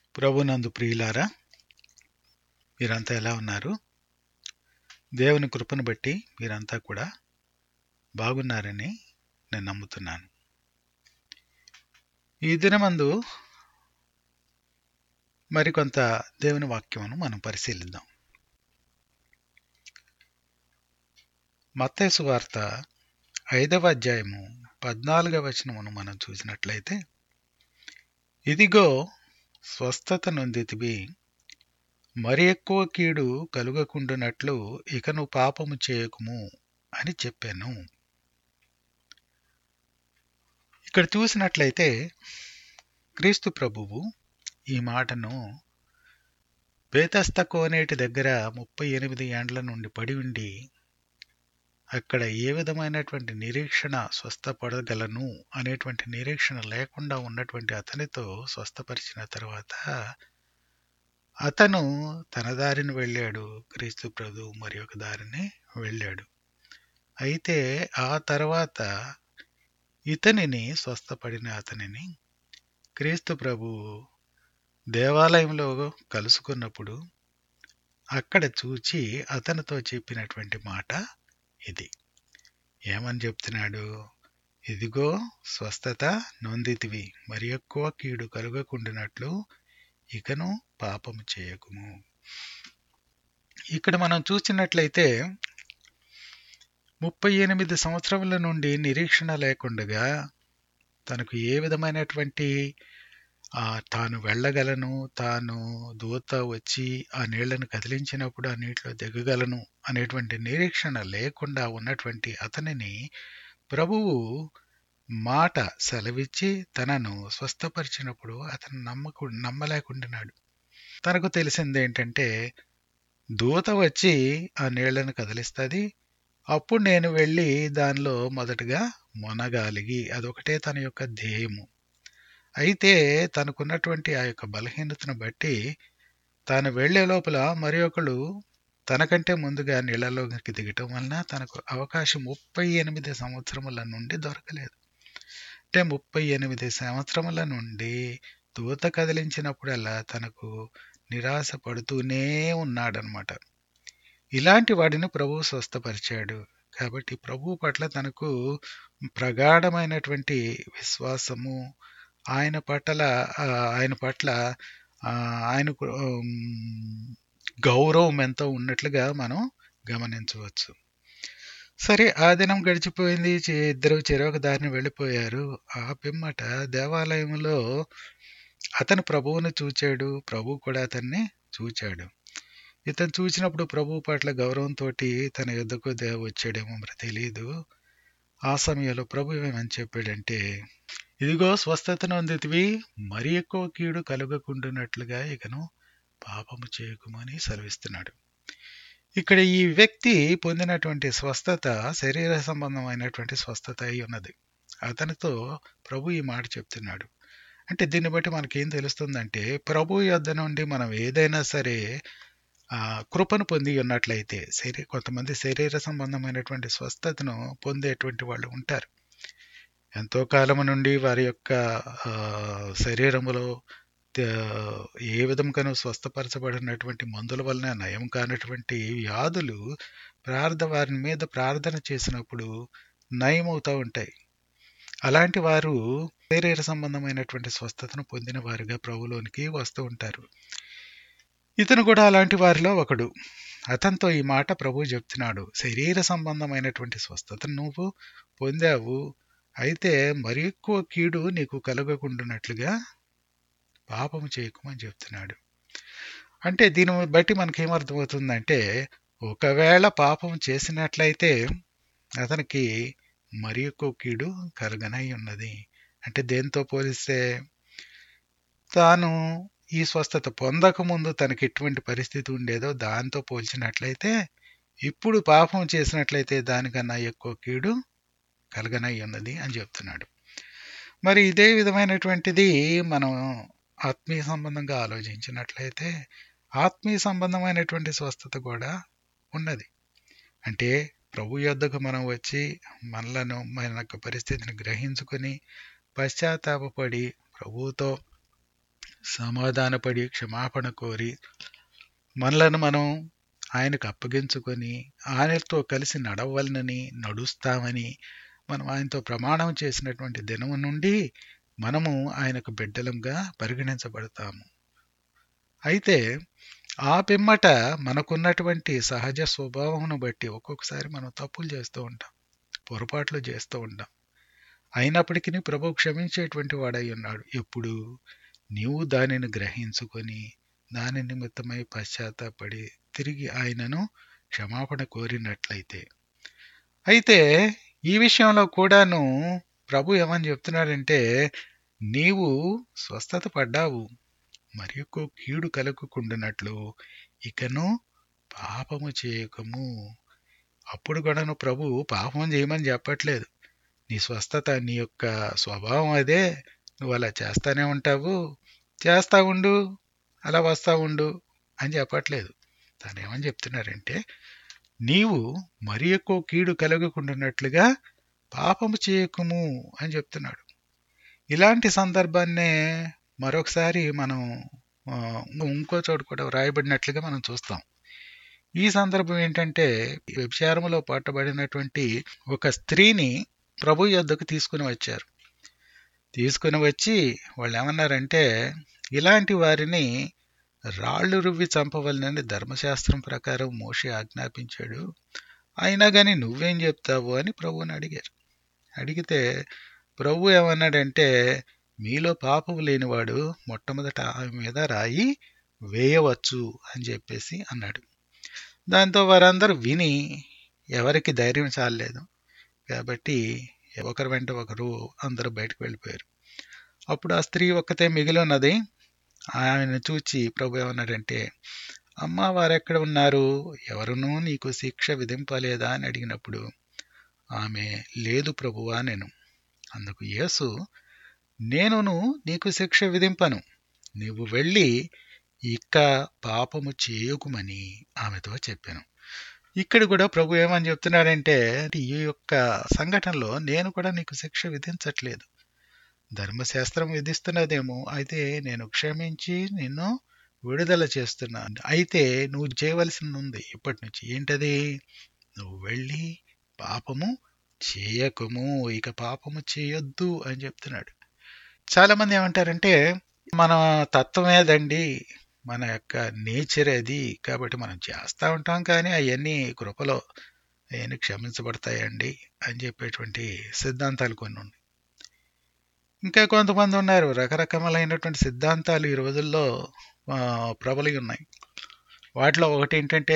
ప్రభునందు ప్రియులారా మీరంతా ఎలా ఉన్నారు దేవుని కృపను బట్టి మీరంతా కూడా బాగున్నారని నేను నమ్ముతున్నాను ఈ దినమందు మరికొంత దేవుని వాక్యమును మనం పరిశీలిద్దాం మత్తేసు వార్త ఐదవ అధ్యాయము పద్నాలుగవ వచనమును మనం చూసినట్లయితే ఇదిగో స్వస్థత నొందితివి మరి ఎక్కువ కీడు కలుగకుండునట్లు ఇకను పాపము చేయకుము అని చెప్పాను ఇక్కడ చూసినట్లయితే క్రీస్తు ప్రభువు ఈ మాటను బేతస్త కోనేటి దగ్గర ముప్పై ఎనిమిది ఏండ్ల నుండి పడి ఉండి అక్కడ ఏ విధమైనటువంటి నిరీక్షణ స్వస్థపడగలను అనేటువంటి నిరీక్షణ లేకుండా ఉన్నటువంటి అతనితో స్వస్థపరిచిన తర్వాత అతను తన దారిని వెళ్ళాడు క్రీస్తు ప్రభు మరి ఒక దారిని వెళ్ళాడు అయితే ఆ తర్వాత ఇతనిని స్వస్థపడిన అతనిని క్రీస్తు ప్రభు దేవాలయంలో కలుసుకున్నప్పుడు అక్కడ చూచి అతనితో చెప్పినటువంటి మాట ఇది ఏమని చెప్తున్నాడు ఇదిగో స్వస్థత నొందితివి మరి ఎక్కువ కీడు కలుగకుండినట్లు ఇకను పాపము చేయకుము ఇక్కడ మనం చూసినట్లయితే ముప్పై ఎనిమిది సంవత్సరముల నుండి నిరీక్షణ లేకుండగా తనకు ఏ విధమైనటువంటి ఆ తాను వెళ్ళగలను తాను దూత వచ్చి ఆ నీళ్లను కదిలించినప్పుడు ఆ నీటిలో దిగగలను అనేటువంటి నిరీక్షణ లేకుండా ఉన్నటువంటి అతనిని ప్రభువు మాట సెలవిచ్చి తనను స్వస్థపరిచినప్పుడు అతను నమ్మకు నమ్మలేకుండినాడు తనకు తెలిసింది ఏంటంటే దూత వచ్చి ఆ నీళ్లను కదిలిస్తుంది అప్పుడు నేను వెళ్ళి దానిలో మొదటగా మొనగాలిగి అదొకటే తన యొక్క ధ్యేయము అయితే తనకున్నటువంటి ఆ యొక్క బలహీనతను బట్టి తాను వెళ్లే లోపల మరి ఒకళ్ళు తనకంటే ముందుగా నీళ్లలోకి దిగటం వలన తనకు అవకాశం ముప్పై ఎనిమిది సంవత్సరముల నుండి దొరకలేదు అంటే ముప్పై ఎనిమిది సంవత్సరముల నుండి దూత కదిలించినప్పుడల్లా తనకు నిరాశ పడుతూనే ఉన్నాడనమాట ఇలాంటి వాడిని ప్రభువు స్వస్థపరిచాడు కాబట్టి ప్రభు పట్ల తనకు ప్రగాఢమైనటువంటి విశ్వాసము ఆయన పట్ల ఆయన పట్ల ఆయనకు గౌరవం ఎంతో ఉన్నట్లుగా మనం గమనించవచ్చు సరే ఆ దినం గడిచిపోయింది ఇద్దరు చెరొక దారిని వెళ్ళిపోయారు ఆ పిమ్మట దేవాలయంలో అతను ప్రభువును చూచాడు ప్రభు కూడా అతన్ని చూచాడు ఇతను చూసినప్పుడు ప్రభు పట్ల గౌరవంతో తన యుద్ధకు దేవ వచ్చాడేమో మరి తెలియదు ఆ సమయంలో ప్రభు ఏమని చెప్పాడంటే ఇదిగో స్వస్థతను అందితివి మరి ఎక్కువ కీడు కలుగకుండునట్లుగా ఇకను పాపము చేయకుమని సెలవిస్తున్నాడు ఇక్కడ ఈ వ్యక్తి పొందినటువంటి స్వస్థత శరీర సంబంధమైనటువంటి స్వస్థత అయి ఉన్నది అతనితో ప్రభు ఈ మాట చెప్తున్నాడు అంటే దీన్ని బట్టి మనకేం తెలుస్తుందంటే ప్రభు యొద్ద నుండి మనం ఏదైనా సరే ఆ కృపను పొంది ఉన్నట్లయితే శరీ కొంతమంది శరీర సంబంధమైనటువంటి స్వస్థతను పొందేటువంటి వాళ్ళు ఉంటారు ఎంతో కాలం నుండి వారి యొక్క శరీరములో ఏ విధంగానూ స్వస్థపరచబడినటువంటి మందుల వలన నయం కానటువంటి వ్యాధులు ప్రార్థ వారి మీద ప్రార్థన చేసినప్పుడు నయమవుతూ ఉంటాయి అలాంటి వారు శరీర సంబంధమైనటువంటి స్వస్థతను పొందిన వారిగా ప్రభులోనికి వస్తూ ఉంటారు ఇతను కూడా అలాంటి వారిలో ఒకడు అతనితో ఈ మాట ప్రభు చెప్తున్నాడు శరీర సంబంధమైనటువంటి స్వస్థతను నువ్వు పొందావు అయితే మరి ఎక్కువ కీడు నీకు కలగకుండానట్లుగా పాపము చేయకమని చెప్తున్నాడు అంటే దీని బట్టి మనకేమర్థమవుతుందంటే ఒకవేళ పాపం చేసినట్లయితే అతనికి మరి ఎక్కువ కీడు కలగనై ఉన్నది అంటే దేంతో పోలిస్తే తాను ఈ స్వస్థత పొందకముందు తనకి ఎటువంటి పరిస్థితి ఉండేదో దాంతో పోల్చినట్లయితే ఇప్పుడు పాపం చేసినట్లయితే దానికన్నా ఎక్కువ కీడు కలగనై ఉన్నది అని చెప్తున్నాడు మరి ఇదే విధమైనటువంటిది మనం ఆత్మీయ సంబంధంగా ఆలోచించినట్లయితే ఆత్మీయ సంబంధమైనటువంటి స్వస్థత కూడా ఉన్నది అంటే ప్రభు యొద్దకు మనం వచ్చి మనలను మన యొక్క పరిస్థితిని గ్రహించుకొని పశ్చాత్తాపడి ప్రభువుతో సమాధానపడి క్షమాపణ కోరి మనలను మనం ఆయనకు అప్పగించుకొని ఆయనతో కలిసి నడవలనని నడుస్తామని మనం ఆయనతో ప్రమాణం చేసినటువంటి దినం నుండి మనము ఆయనకు బిడ్డలంగా పరిగణించబడతాము అయితే ఆ పిమ్మట మనకున్నటువంటి సహజ స్వభావమును బట్టి ఒక్కొక్కసారి మనం తప్పులు చేస్తూ ఉంటాం పొరపాట్లు చేస్తూ ఉంటాం అయినప్పటికీ ప్రభు క్షమించేటువంటి వాడై ఉన్నాడు ఎప్పుడు నీవు దానిని గ్రహించుకొని దాని నిమిత్తమై పశ్చాత్తాపడి తిరిగి ఆయనను క్షమాపణ కోరినట్లయితే అయితే ఈ విషయంలో కూడాను ప్రభు ఏమని చెప్తున్నాడంటే నీవు స్వస్థత పడ్డావు మరి ఎక్కువ కీడు కలుగుకుండునట్లు ఇకను పాపము చేయకము అప్పుడు కూడాను ప్రభు పాపం చేయమని చెప్పట్లేదు నీ స్వస్థత నీ యొక్క స్వభావం అదే నువ్వు అలా చేస్తానే ఉంటావు చేస్తా ఉండు అలా వస్తా ఉండు అని చెప్పట్లేదు తను ఏమని చెప్తున్నారంటే నీవు మరి ఎక్కువ కీడు కలగకుండానట్లుగా పాపము చేయకుము అని చెప్తున్నాడు ఇలాంటి సందర్భాన్నే మరొకసారి మనం ఆ, ఇంకో చోటు కూడా వ్రాయబడినట్లుగా మనం చూస్తాం ఈ సందర్భం ఏంటంటే వ్యభిచారములో పట్టబడినటువంటి ఒక స్త్రీని ప్రభు యొద్దకు తీసుకుని వచ్చారు తీసుకుని వచ్చి వాళ్ళు ఏమన్నారంటే ఇలాంటి వారిని రాళ్ళు రువ్వి చంపవలనని ధర్మశాస్త్రం ప్రకారం మోషే ఆజ్ఞాపించాడు అయినా కానీ నువ్వేం చెప్తావు అని ప్రభువుని అడిగారు అడిగితే ప్రభు ఏమన్నాడంటే మీలో పాపము లేనివాడు మొట్టమొదట ఆమె మీద రాయి వేయవచ్చు అని చెప్పేసి అన్నాడు దాంతో వారందరూ విని ఎవరికి ధైర్యం చాలలేదు కాబట్టి ఒకరి వెంట ఒకరు అందరూ బయటకు వెళ్ళిపోయారు అప్పుడు ఆ స్త్రీ ఒక్కతే మిగిలి ఉన్నది ఆయన చూచి ప్రభు ఏమన్నాడంటే అమ్మ వారెక్కడ ఉన్నారు ఎవరునూ నీకు శిక్ష విధింపలేదా అని అడిగినప్పుడు ఆమె లేదు ప్రభువా నేను అందుకు యేసు నేనును నీకు శిక్ష విధింపను నీవు వెళ్ళి ఇక పాపము చేయకుమని ఆమెతో చెప్పాను ఇక్కడ కూడా ప్రభు ఏమని చెప్తున్నాడంటే ఈ యొక్క సంఘటనలో నేను కూడా నీకు శిక్ష విధించట్లేదు ధర్మశాస్త్రం విధిస్తున్నదేమో అయితే నేను క్షమించి నిన్ను విడుదల చేస్తున్నాను అయితే నువ్వు చేయవలసింది ఉంది ఇప్పటి నుంచి ఏంటది నువ్వు వెళ్ళి పాపము చేయకము ఇక పాపము చేయొద్దు అని చెప్తున్నాడు చాలా మంది ఏమంటారంటే మన తత్వమేదండి మన యొక్క నేచర్ అది కాబట్టి మనం చేస్తూ ఉంటాం కానీ అవన్నీ కృపలో అవన్నీ క్షమించబడతాయండి అని చెప్పేటువంటి సిద్ధాంతాలు కొన్ని ఉన్నాయి ఇంకా కొంతమంది ఉన్నారు రకరకములైనటువంటి సిద్ధాంతాలు ఈ రోజుల్లో ఆ, ప్రబలి ఉన్నాయి వాటిలో ఒకటి ఏంటంటే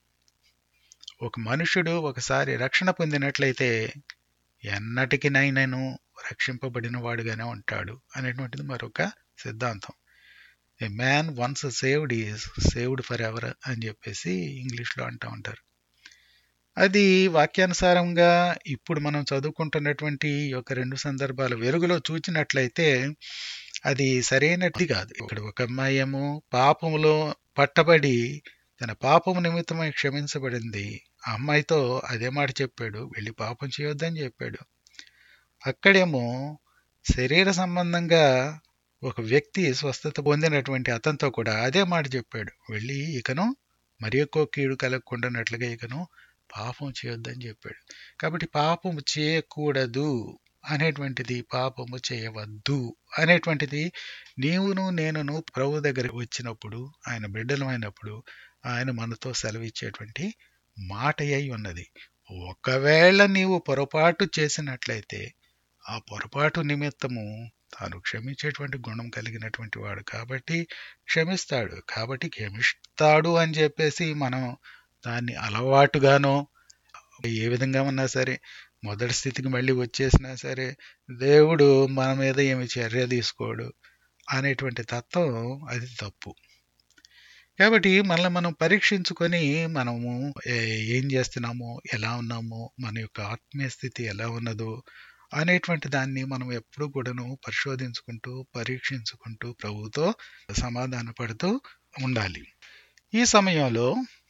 ఒక మనుషుడు ఒకసారి రక్షణ పొందినట్లయితే ఎన్నటికినైనాను రక్షింపబడిన వాడుగానే ఉంటాడు అనేటువంటిది మరొక సిద్ధాంతం a man once saved is saved for ever అని చెప్పేసి ఇంగ్లీష్లో అంటూ ఉంటారు అది వాక్యానుసారంగా ఇప్పుడు మనం చదువుకుంటున్నటువంటి ఈ యొక్క రెండు సందర్భాలు వెలుగులో చూచినట్లయితే అది సరైనది కాదు ఇక్కడ ఒక అమ్మాయి ఏమో పాపములో పట్టబడి తన పాపము నిమిత్తమై క్షమించబడింది ఆ అమ్మాయితో అదే మాట చెప్పాడు వెళ్ళి పాపం చేయొద్దని చెప్పాడు అక్కడేమో శరీర సంబంధంగా ఒక వ్యక్తి స్వస్థత పొందినటువంటి అతనితో కూడా అదే మాట చెప్పాడు వెళ్ళి ఇకను మరి ఎక్కువ కీడు కలగకుండానట్లుగా ఇకను పాపం చేయొద్దని చెప్పాడు కాబట్టి పాపం చేయకూడదు అనేటువంటిది పాపము చేయవద్దు అనేటువంటిది నీవును నేనును ప్రభు దగ్గరికి వచ్చినప్పుడు ఆయన బిడ్డలమైనప్పుడు ఆయన మనతో సెలవిచ్చేటువంటి మాట అయి ఉన్నది ఒకవేళ నీవు పొరపాటు చేసినట్లయితే ఆ పొరపాటు నిమిత్తము తాను క్షమించేటువంటి గుణం కలిగినటువంటి వాడు కాబట్టి క్షమిస్తాడు కాబట్టి క్షమిస్తాడు అని చెప్పేసి మనం దాన్ని అలవాటుగానో ఏ విధంగా ఉన్నా సరే మొదటి స్థితికి మళ్ళీ వచ్చేసినా సరే దేవుడు మన మీద ఏమి చర్య తీసుకోడు అనేటువంటి తత్వం అది తప్పు కాబట్టి మనల్ని మనం పరీక్షించుకొని మనము ఏ- ఏం చేస్తున్నామో ఎలా ఉన్నామో మన యొక్క ఆత్మీయ స్థితి ఎలా ఉన్నదో అనేటువంటి దాన్ని మనం ఎప్పుడు కూడాను పరిశోధించుకుంటూ పరీక్షించుకుంటూ ప్రభుతో సమాధాన పడుతూ ఉండాలి ఈ సమయంలో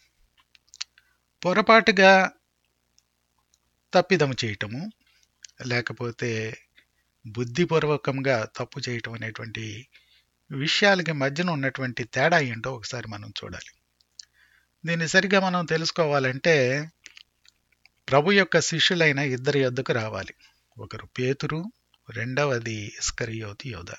పొరపాటుగా తప్పిదము చేయటము లేకపోతే బుద్ధిపూర్వకంగా తప్పు చేయటం అనేటువంటి విషయాలకి మధ్యన ఉన్నటువంటి తేడా ఏంటో ఒకసారి మనం చూడాలి దీన్ని సరిగ్గా మనం తెలుసుకోవాలంటే ప్రభు యొక్క శిష్యులైన ఇద్దరి యొద్దకు రావాలి ఒకరు పేతురు రెండవది ఇస్కరియోతి యోధ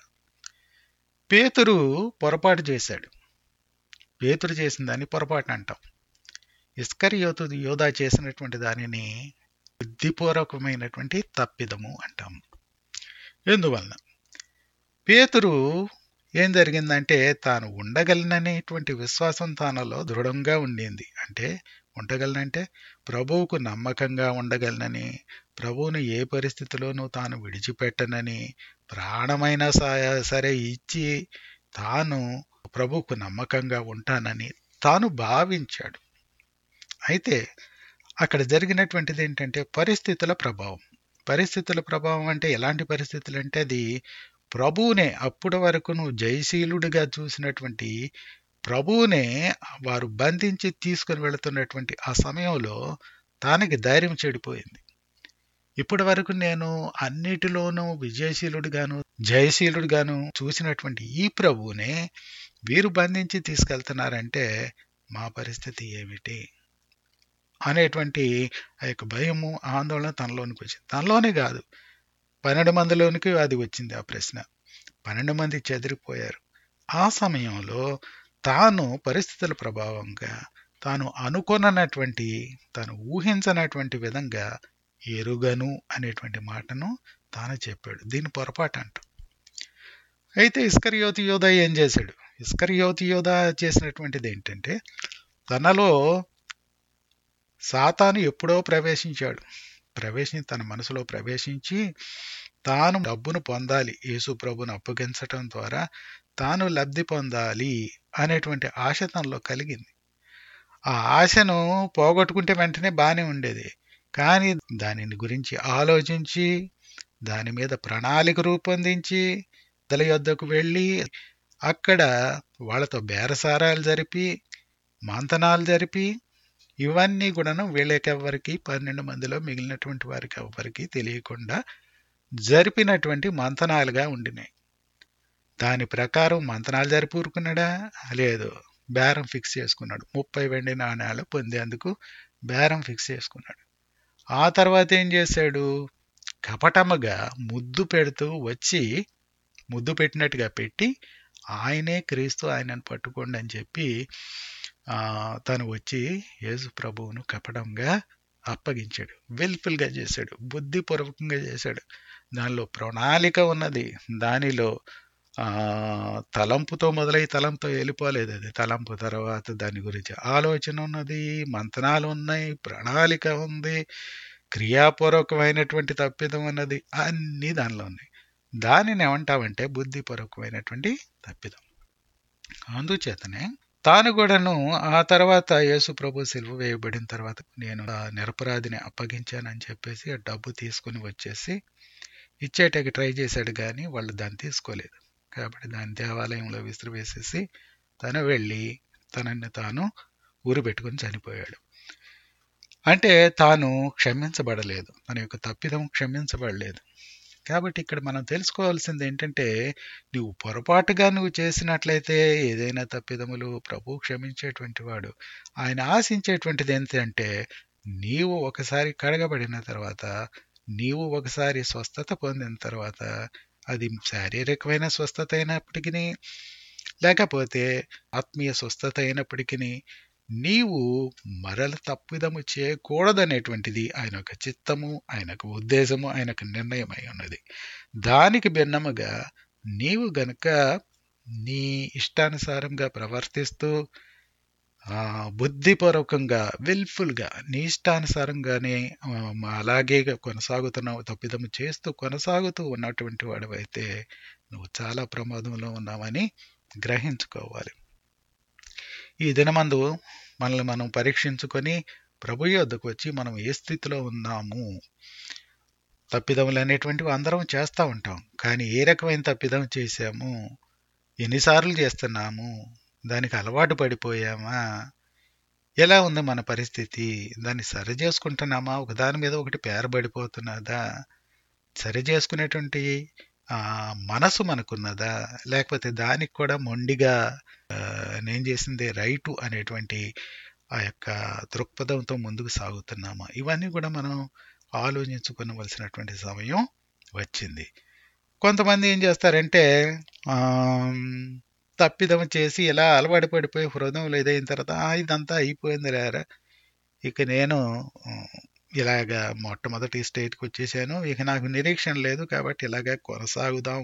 పేతురు పొరపాటు చేశాడు పేతురు చేసిన దాన్ని పొరపాటు అంటాం ఇస్కరియోతు యోధా చేసినటువంటి దానిని బుద్ధిపూర్వకమైనటువంటి తప్పిదము అంటాం ఎందువలన పేతురు ఏం జరిగిందంటే తాను ఉండగలననేటువంటి విశ్వాసం తనలో దృఢంగా ఉండింది అంటే ఉండగలనంటే ప్రభువుకు నమ్మకంగా ఉండగలనని ప్రభువును ఏ పరిస్థితిలోనూ తాను విడిచిపెట్టనని ప్రాణమైనా సరే ఇచ్చి తాను ప్రభువుకు నమ్మకంగా ఉంటానని తాను భావించాడు అయితే అక్కడ జరిగినటువంటిది ఏంటంటే పరిస్థితుల ప్రభావం పరిస్థితుల ప్రభావం అంటే ఎలాంటి పరిస్థితులు అంటే అది ప్రభువునే అప్పటి వరకు నువ్వు జయశీలుడిగా చూసినటువంటి ప్రభువునే వారు బంధించి తీసుకుని వెళుతున్నటువంటి ఆ సమయంలో తానికి ధైర్యం చెడిపోయింది ఇప్పటి వరకు నేను అన్నిటిలోనూ విజయశీలుడిగాను జయశీలుడిగాను చూసినటువంటి ఈ ప్రభువునే వీరు బంధించి తీసుకెళ్తున్నారంటే మా పరిస్థితి ఏమిటి అనేటువంటి ఆ యొక్క భయము ఆందోళన తనలోనికి వచ్చింది తనలోనే కాదు పన్నెండు మందిలోనికి అది వచ్చింది ఆ ప్రశ్న పన్నెండు మంది చెదిరిపోయారు ఆ సమయంలో తాను పరిస్థితుల ప్రభావంగా తాను అనుకున్నటువంటి తాను ఊహించనటువంటి విధంగా ఎరుగను అనేటువంటి మాటను తాను చెప్పాడు దీని పొరపాటు అంట అయితే ఇస్కరియోతి యోధ ఏం చేశాడు ఇస్కరియోతి యోధ చేసినటువంటిది ఏంటంటే తనలో సాతాను ఎప్పుడో ప్రవేశించాడు ప్రవేశించి తన మనసులో ప్రవేశించి తాను డబ్బును పొందాలి యేసు ప్రభును అప్పగించటం ద్వారా తాను లబ్ధి పొందాలి అనేటువంటి ఆశ తనలో కలిగింది ఆ ఆశను పోగొట్టుకుంటే వెంటనే బాగానే ఉండేది కానీ దానిని గురించి ఆలోచించి దాని మీద ప్రణాళిక రూపొందించి దళ యొద్దకు వెళ్ళి అక్కడ వాళ్ళతో బేరసారాలు జరిపి మంతనాలు జరిపి ఇవన్నీ కూడాను వీళ్ళకెవ్వరికి పన్నెండు మందిలో మిగిలినటువంటి వారికి ఎవ్వరికి తెలియకుండా జరిపినటువంటి మంతనాలుగా ఉండినాయి దాని ప్రకారం మంతనాలు జరిపి ఊరుకున్నాడా లేదు బేరం ఫిక్స్ చేసుకున్నాడు ముప్పై వెండి నాణ్యాలు పొందేందుకు బేరం ఫిక్స్ చేసుకున్నాడు ఆ తర్వాత ఏం చేశాడు కపటముగా ముద్దు పెడుతూ వచ్చి ముద్దు పెట్టినట్టుగా పెట్టి ఆయనే క్రీస్తు ఆయనను పట్టుకోండి అని చెప్పి తను వచ్చి యేసు ప్రభువును కపటంగా అప్పగించాడు వెల్ఫుల్గా చేశాడు బుద్ధిపూర్వకంగా చేశాడు దానిలో ప్రణాళిక ఉన్నది దానిలో తలంపుతో మొదలై తలంతో వెళ్ళిపోలేదు అది తలంపు తర్వాత దాని గురించి ఆలోచన ఉన్నది మంతనాలు ఉన్నాయి ప్రణాళిక ఉంది క్రియాపూర్వకమైనటువంటి తప్పిదం అన్నది అన్నీ దానిలో ఉన్నాయి దానిని ఏమంటామంటే బుద్ధిపూర్వకమైనటువంటి తప్పిదం అందుచేతనే తాను కూడాను ఆ తర్వాత యేసు ప్రభు సిలువ వేయబడిన తర్వాత నేను నిరపరాధిని అప్పగించానని చెప్పేసి ఆ డబ్బు తీసుకుని వచ్చేసి ఇచ్చేటకి ట్రై చేశాడు కానీ వాళ్ళు దాన్ని తీసుకోలేదు కాబట్టి దాని దేవాలయంలో విసిరివేసేసి తను వెళ్ళి తనని తాను ఊరు పెట్టుకుని చనిపోయాడు అంటే తాను క్షమించబడలేదు తన యొక్క తప్పిదం క్షమించబడలేదు కాబట్టి ఇక్కడ మనం తెలుసుకోవాల్సింది ఏంటంటే నువ్వు పొరపాటుగా నువ్వు చేసినట్లయితే ఏదైనా తప్పిదములు ప్రభు క్షమించేటువంటి వాడు ఆయన ఆశించేటువంటిది ఏంటంటే నీవు ఒకసారి కడగబడిన తర్వాత నీవు ఒకసారి స్వస్థత పొందిన తర్వాత అది శారీరకమైన స్వస్థత అయినప్పటికీ లేకపోతే ఆత్మీయ స్వస్థత అయినప్పటికీ నీవు మరల తప్పిదము చేయకూడదనేటువంటిది ఆయన యొక్క చిత్తము ఆయనకు ఉద్దేశము ఆయనకు నిర్ణయం అయి ఉన్నది దానికి భిన్నముగా నీవు గనుక నీ ఇష్టానుసారంగా ప్రవర్తిస్తూ బుద్ధిపూర్వకంగా విల్ఫుల్గా నీ ఇష్టానుసారంగానే అలాగే కొనసాగుతున్నావు తప్పిదము చేస్తూ కొనసాగుతూ ఉన్నటువంటి వాడివైతే నువ్వు చాలా ప్రమాదంలో ఉన్నావని గ్రహించుకోవాలి ఈ దినమందు మనల్ని మనం పరీక్షించుకొని ప్రభు యొద్దకు వచ్చి మనం ఏ స్థితిలో ఉన్నాము తప్పిదములు అనేటువంటివి అందరం చేస్తూ ఉంటాం కానీ ఏ రకమైన తప్పిదం చేశాము ఎన్నిసార్లు చేస్తున్నాము దానికి అలవాటు పడిపోయామా ఎలా ఉంది మన పరిస్థితి దాన్ని సరి చేసుకుంటున్నామా ఒకదాని మీద ఒకటి పేరబడిపోతున్నదా సరి చేసుకునేటువంటి ఆ, మనసు మనకున్నదా లేకపోతే దానికి కూడా మొండిగా ఆ, నేను చేసిందే రైటు అనేటువంటి ఆ యొక్క దృక్పథంతో ముందుకు సాగుతున్నామా ఇవన్నీ కూడా మనం ఆలోచించుకోవలసినటువంటి సమయం వచ్చింది కొంతమంది ఏం చేస్తారంటే ఆమ్, తప్పిదం చేసి ఇలా అలవాటు పడిపోయి హృదయంలో ఇదైన తర్వాత "ఆ, ఇదంతా అయిపోయింది రారా ఇక నేను ఉమ్, ఇలాగ మొట్టమొదటి స్టేట్కి వచ్చేసాను ఇక నాకు నిరీక్షణ లేదు కాబట్టి ఇలాగ కొనసాగుదాం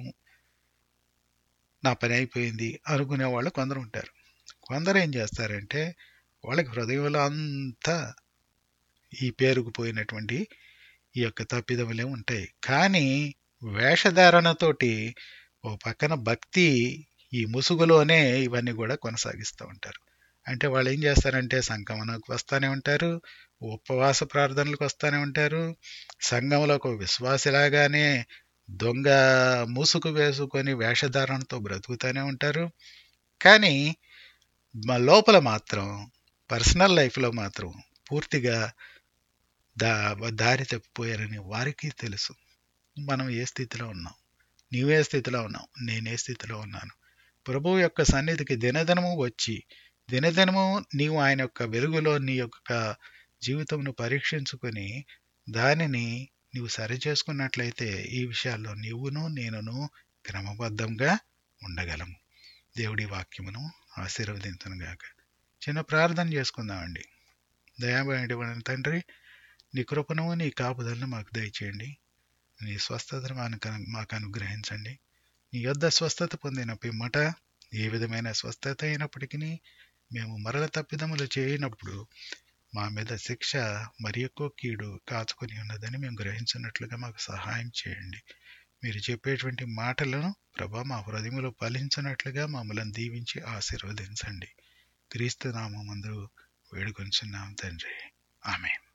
నా పని అయిపోయింది అనుకునే వాళ్ళు కొందరు ఉంటారు కొందరు ఏం చేస్తారంటే వాళ్ళకి హృదయంలో అంతా ఈ పేరుకుపోయినటువంటి ఈ యొక్క తప్పిదములే ఉంటాయి కానీ వేషధారణతోటి ఓ పక్కన భక్తి ఈ ముసుగులోనే ఇవన్నీ కూడా కొనసాగిస్తూ ఉంటారు అంటే వాళ్ళు ఏం చేస్తారంటే సంగమనకు వస్తూనే ఉంటారు ఉపవాస ప్రార్థనలకు వస్తూనే ఉంటారు సంఘంలోకి ఒక విశ్వాసిలాగానే దొంగ ముసుగు వేసుకొని వేషధారణతో బ్రతుకుతూనే ఉంటారు కానీ మా లోపల మాత్రం పర్సనల్ లైఫ్లో మాత్రం పూర్తిగా దా దారి తప్పిపోయారని వారికి తెలుసు మనం ఏ స్థితిలో ఉన్నాం నీవే స్థితిలో ఉన్నావు నేనే స్థితిలో ఉన్నాను ప్రభువు యొక్క సన్నిధికి దినదినము వచ్చి దినదినము నీవు ఆయన యొక్క వెలుగులో నీ యొక్క జీవితంను పరీక్షించుకొని దానిని నీవు సరి చేసుకున్నట్లయితే ఈ విషయాల్లో నీవును నేనును క్రమబద్ధంగా ఉండగలము దేవుడి వాక్యమును ఆశీర్వదించను గాక చిన్న ప్రార్థన చేసుకుందామండి దయాభాయుడి తండ్రి నీ కృపను నీ కాపుదలను మాకు దయచేయండి నీ స్వస్థతను మాకు మాకు అనుగ్రహించండి నీ యొద్ద స్వస్థత పొందిన పిమ్మట ఏ విధమైన స్వస్థత అయినప్పటికీ మేము మరల తప్పిదములు చేయనప్పుడు మా మీద శిక్ష మరి ఎక్కువ కీడు కాచుకొని ఉన్నదని మేము గ్రహించినట్లుగా మాకు సహాయం చేయండి మీరు చెప్పేటువంటి మాటలను ప్రభా మా హృదయములో ఫలించినట్లుగా మమ్మల్ని దీవించి ఆశీర్వదించండి క్రీస్తు నామందు వేడుకొంచున్నాం తండ్రి ఆమె